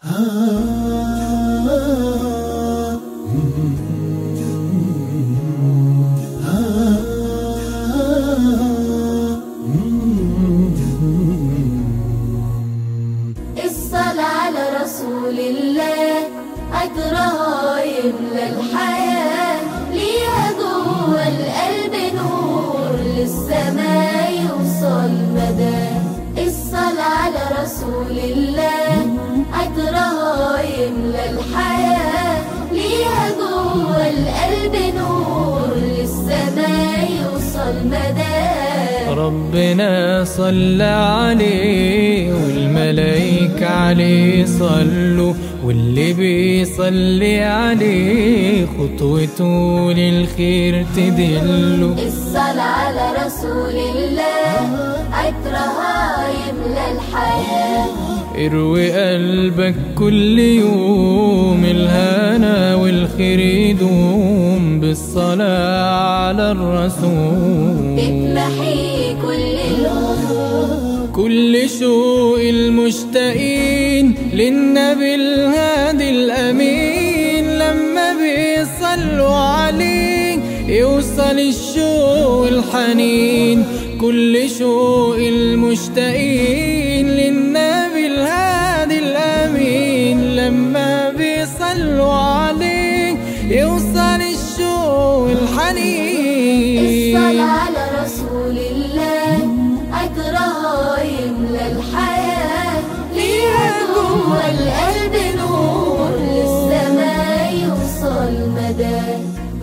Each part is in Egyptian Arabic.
الصلاة على رسول الله عطرها يملى الحياة ليها جوه القلب نور للسماء يوصل مدى الصلاة على رسول الله عطرها يملى الحياة ليها جوه القلب نور للسماء يوصل مدى ربنا صلى عليه والملايكة عليه صلوا واللي بيصلي عليه خطوته للخير تدله الصلاة على رسول الله عطرها يملى الحياة اروي قلبك كل يوم الهنا والخير يدوم بالصلاة على الرسول بتمحي كل الهموم كل شوق المشتاقين للنبي الهادي الأمين لما بيصلوا عليه يوصل الشوق الحنين كل شوق المشتاقين للنبي الهادي الأمين لما بيصلوا عليه يوصل الشوق الحنين الصلاة على رسول الله عطرها يملى الحياة ليها جوه القلب نور للسماء يوصل مدى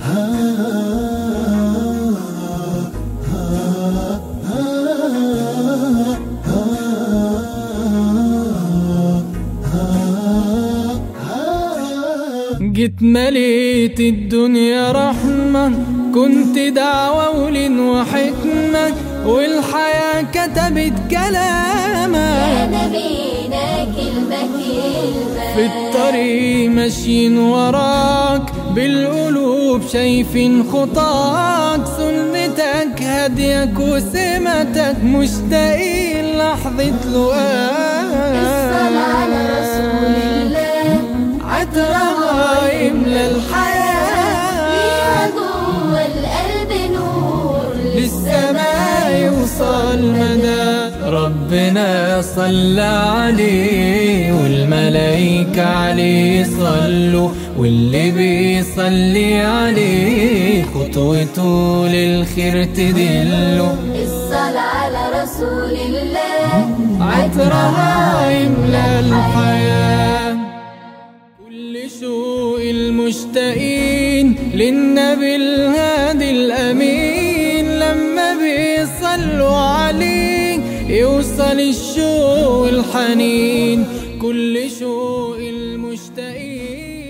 جيت مليت الدنيا رحمة كنت دعوة ولين وحكمة والحياة كتبت كلامك يا نبينا كلمة كلمة في الطريق ماشيين وراك بالقلوب شايفين خطاك سنتك هديك وسمتك مشتاقين لحظة الصلاة على رسول لقاك الله عطرها يملى ليها الحياة جوه القلب نور للسماء يوصل مدى ربنا صلى عليه والملايكة عليه صلوا واللي بيصلي عليه خطوته للخير تدله الصلاة على رسول الله عطرها يملى الحياة كل شوق المشتاقين للنبي الهادي الأمين لما بيصلوا عليه يوصل الشوق الحنين كل شوق المشتاقين